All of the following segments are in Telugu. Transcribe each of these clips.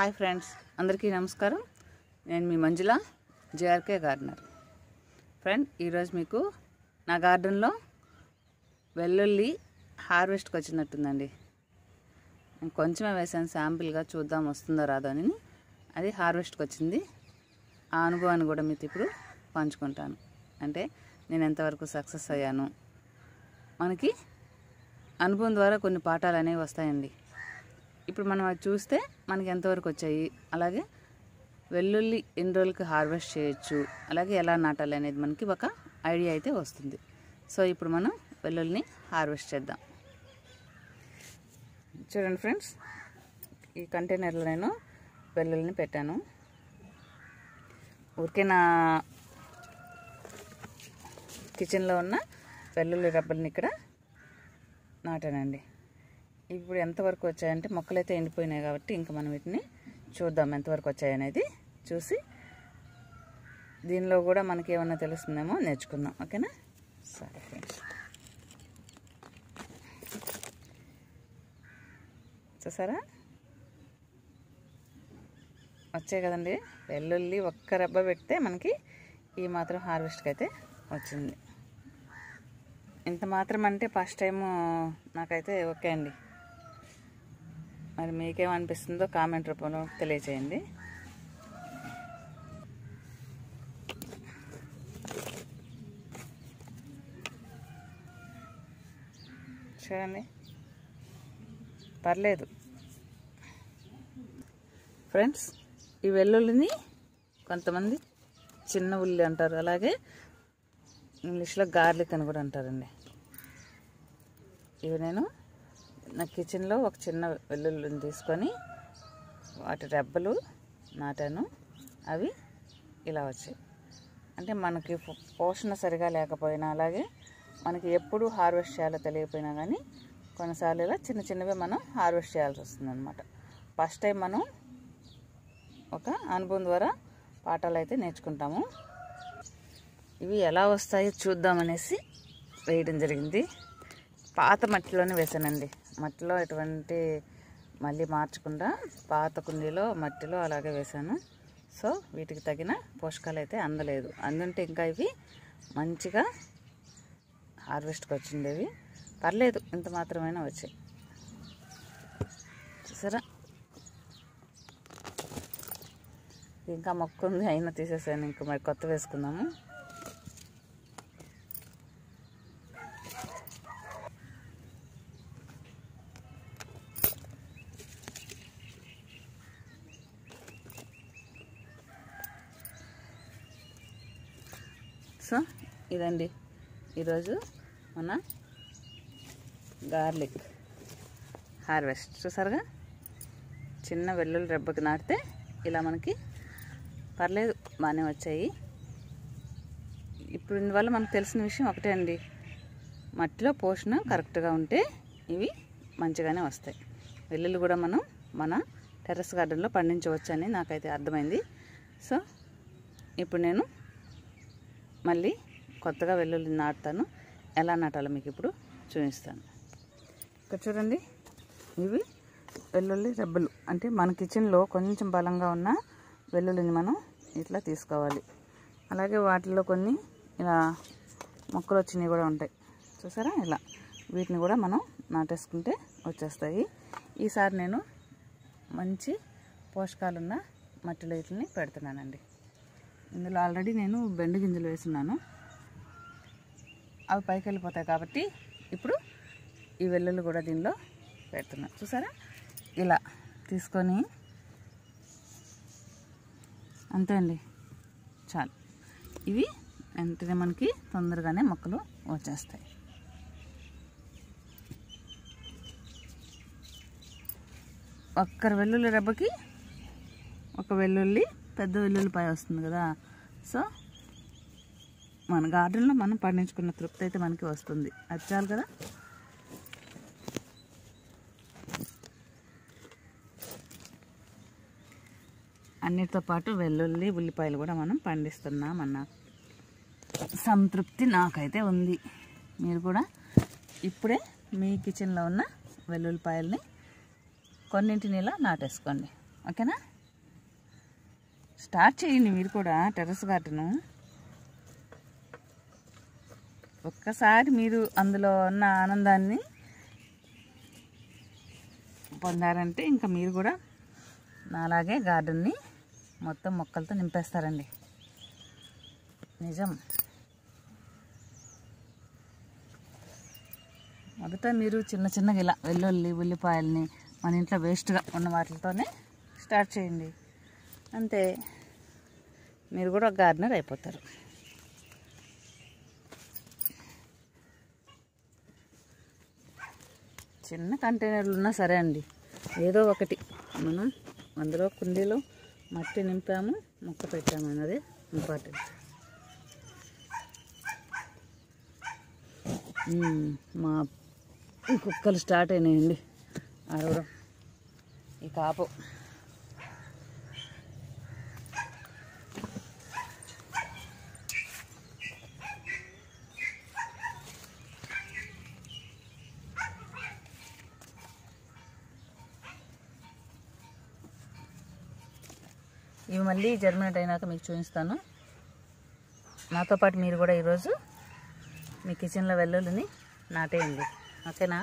హాయ్ ఫ్రెండ్స్ అందరికీ నమస్కారం నేను మీ మంజుల జేఆర్కే గార్డెనర్ ఫ్రెండ్ ఈరోజు మీకు నా గార్డెన్లో వెల్లుల్లి హార్వెస్ట్కి వచ్చినట్టుందండి నేను కొంచెమే వేసాను శాంపిల్గా చూద్దాం వస్తుందో రాదో అని అది హార్వెస్ట్కి వచ్చింది ఆ అనుభవాన్ని కూడా మీతో ఇప్పుడు పంచుకుంటాను అంటే నేను ఎంతవరకు సక్సెస్ అయ్యాను మనకి అనుభవం ద్వారా కొన్ని పాఠాలు అనేవి వస్తాయండి ఇప్పుడు మనం అది చూస్తే మనకి ఎంతవరకు వచ్చాయి అలాగే వెల్లుల్లి ఎన్ని రోజులకి హార్వెస్ట్ చేయొచ్చు అలాగే ఎలా నాటాలి అనేది మనకి ఒక ఐడియా అయితే వస్తుంది సో ఇప్పుడు మనం వెల్లుల్లిని హార్వెస్ట్ చేద్దాం చూడండి ఫ్రెండ్స్ ఈ కంటైనర్లో నేను వెల్లుల్లిని పెట్టాను ఊరికే నా కిచెన్లో ఉన్న వెల్లుల్లి రబ్బల్ని ఇక్కడ నాటానండి ఇప్పుడు ఎంతవరకు వచ్చాయంటే మొక్కలైతే ఎండిపోయినాయి కాబట్టి ఇంకా మనం వీటిని చూద్దాం ఎంతవరకు వచ్చాయనేది చూసి దీనిలో కూడా మనకి ఏమన్నా తెలుస్తుందేమో నేర్చుకుందాం ఓకేనా సరే ఫ్రెండ్స్ చూసారా వచ్చాయి కదండి వెల్లుల్లి ఒక్క రబ్బ పెడితే మనకి ఈ మాత్రం హార్వెస్ట్కి అయితే వచ్చింది ఇంత మాత్రం అంటే ఫస్ట్ టైము నాకైతే ఓకే అండి మరి మీకేమనిపిస్తుందో కామెంట్ రూపంలో తెలియచేయండి చూడండి పర్లేదు ఫ్రెండ్స్ ఈ వెల్లుల్లిని కొంతమంది చిన్న ఉల్లి అంటారు అలాగే ఇంగ్లీష్లో గార్లిక్ అని కూడా అంటారండి ఇవి నేను నా కిచెన్లో ఒక చిన్న వెల్లుల్లిని తీసుకొని వాటి రెబ్బలు నాటాను అవి ఇలా వచ్చాయి అంటే మనకి పో- పోషణ సరిగా లేకపోయినా అలాగే మనకి ఎప్పుడు హార్వెస్ట్ చేయాలో తెలియకపోయినా కానీ కొన్నిసార్లు ఇలా చిన్న చిన్నవి మనం హార్వెస్ట్ చేయాల్సి వస్తుంది అనమాట ఫస్ట్ టైం మనం ఒక అనుభవం ద్వారా పాఠాలు అయితే నేర్చుకుంటాము ఇవి ఎలా వస్తాయో చూద్దామనేసి వేయడం జరిగింది పాత మట్టిలోనే వేసానండి మట్టిలో ఎటువంటి మళ్ళీ మార్చకుండా పాత కుండీలో మట్టిలో అలాగే వేశాను సో వీటికి తగిన పోషకాలు అయితే అందలేదు అందుంటే ఇంకా ఇవి మంచిగా హార్వెస్ట్కి వచ్చిండేవి పర్లేదు ఇంత మాత్రమైనా వచ్చాయి చూసారా ఇంకా మొక్క ఉంది అయినా తీసేసాను ఇంకా మరి కొత్త వేసుకుందాము సో ఇదండి ఈరోజు మన గార్లిక్ హార్వెస్ట్ చూసారుగా చిన్న వెల్లుల్లి రెబ్బకి నాటితే ఇలా మనకి పర్లేదు బాగానే వచ్చాయి ఇప్పుడు ఇందువల్ల మనకు తెలిసిన విషయం ఒకటే అండి మట్టిలో పోషణ కరెక్ట్గా ఉంటే ఇవి మంచిగానే వస్తాయి వెల్లుల్లి కూడా మనం మన టెర్రస్ గార్డెన్లో పండించవచ్చని నాకైతే అర్థమైంది సో ఇప్పుడు నేను మళ్ళీ కొత్తగా వెల్లుల్లి నాటుతాను ఎలా నాటాలో మీకు ఇప్పుడు చూపిస్తాను ఇక్కడ చూడండి ఇవి వెల్లుల్లి రెబ్బలు అంటే మన కిచెన్లో కొంచెం బలంగా ఉన్న వెల్లుల్లిని మనం ఇట్లా తీసుకోవాలి అలాగే వాటిలో కొన్ని ఇలా మొక్కలు వచ్చినవి కూడా ఉంటాయి చూసారా ఇలా వీటిని కూడా మనం నాటేసుకుంటే వచ్చేస్తాయి ఈసారి నేను మంచి పోషకాలున్న మట్టిలో వీటిని పెడుతున్నానండి ఇందులో ఆల్రెడీ నేను బెండు గింజలు వేస్తున్నాను అవి పైకి వెళ్ళిపోతాయి కాబట్టి ఇప్పుడు ఈ వెల్లుల్లి కూడా దీనిలో పెడుతున్నాను చూసారా ఇలా తీసుకొని అంతే అండి చాలు ఇవి వెంటనే మనకి తొందరగానే మొక్కలు వచ్చేస్తాయి ఒక్కరు వెల్లుల్లి రెబ్బకి ఒక వెల్లుల్లి పెద్ద వెల్లుల్లిపాయ వస్తుంది కదా సో మన గార్డెన్లో మనం పండించుకున్న తృప్తి అయితే మనకి వస్తుంది అది చాలు కదా అన్నిటితో పాటు వెల్లుల్లి ఉల్లిపాయలు కూడా మనం పండిస్తున్నాం అన్న సంతృప్తి నాకైతే ఉంది మీరు కూడా ఇప్పుడే మీ కిచెన్లో ఉన్న వెల్లుల్లిపాయల్ని కొన్నింటిని ఇలా నాటేసుకోండి ఓకేనా స్టార్ట్ చేయండి మీరు కూడా టెర్రస్ గార్డెను ఒక్కసారి మీరు అందులో ఉన్న ఆనందాన్ని పొందారంటే ఇంకా మీరు కూడా నాలాగే గార్డెన్ని మొత్తం మొక్కలతో నింపేస్తారండి నిజం మొదట మీరు చిన్న చిన్నగా ఇలా వెల్లుల్లి ఉల్లిపాయలని మన ఇంట్లో వేస్ట్గా ఉన్న వాటితోనే స్టార్ట్ చేయండి అంతే మీరు కూడా ఒక గార్డెనర్ అయిపోతారు చిన్న కంటైనర్లు ఉన్నా సరే అండి ఏదో ఒకటి మనం అందులో కుండీలో మట్టి నింపాము మొక్క పెట్టాము అన్నది ఇంపార్టెంట్ మ్మ్. మా కుక్కలు స్టార్ట్ అయినాయండి అరవడం ఈ కాపు ఇవి మళ్ళీ జర్మినేట్ అయినాక మీకు చూపిస్తాను నాతో పాటు మీరు కూడా ఈరోజు మీ కిచెన్లో వెల్లుల్లిని నాటేయండి ఓకేనా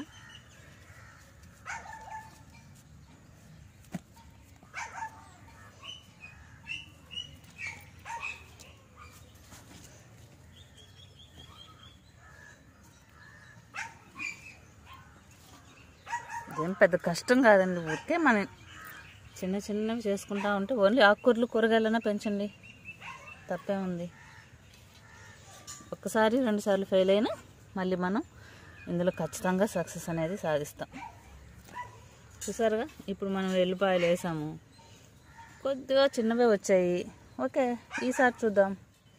ఇదేం పెద్ద కష్టం కాదండి ఊరికే మనం చిన్న చిన్నవి చేసుకుంటా ఉంటే ఓన్లీ ఆకుకూరలు కూరగాయలైనా పెంచండి తప్పే ఉంది ఒక్కసారి రెండుసార్లు ఫెయిల్ అయినా మళ్ళీ మనం ఇందులో ఖచ్చితంగా సక్సెస్ అనేది సాధిస్తాం చూసారుగా ఇప్పుడు మనం ఎల్లిపాయలు వేసాము కొద్దిగా చిన్నవే వచ్చాయి ఓకే ఈసారి చూద్దాం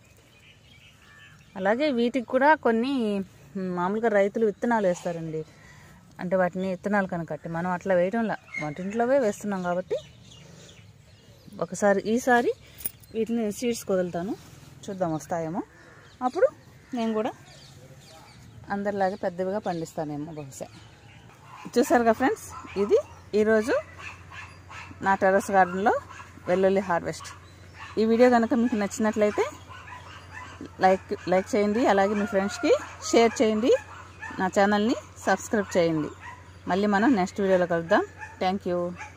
అలాగే వీటికి కూడా కొన్ని మామూలుగా రైతులు విత్తనాలు వేస్తారండి అంటే వాటిని విత్తనాలు కనుకట్టి మనం అట్లా వేయడంలా వంటింట్లోవే వేస్తున్నాం కాబట్టి ఒకసారి ఈసారి వీటిని సీడ్స్ వదులుతాను చూద్దాం వస్తాయేమో అప్పుడు నేను కూడా అందరిలాగే పెద్దవిగా పండిస్తానేమో బహుశా చూసారుగా ఫ్రెండ్స్ ఇది ఈరోజు నా టెర్రస్ గార్డెన్లో వెల్లుల్లి హార్వెస్ట్ ఈ వీడియో కనుక మీకు నచ్చినట్లయితే లైక్ లైక్ చేయండి అలాగే మీ ఫ్రెండ్స్కి షేర్ చేయండి నా ఛానల్ని సబ్స్క్రైబ్ చేయండి మళ్ళీ మనం నెక్స్ట్ వీడియోలో కలుద్దాం థ్యాంక్ యూ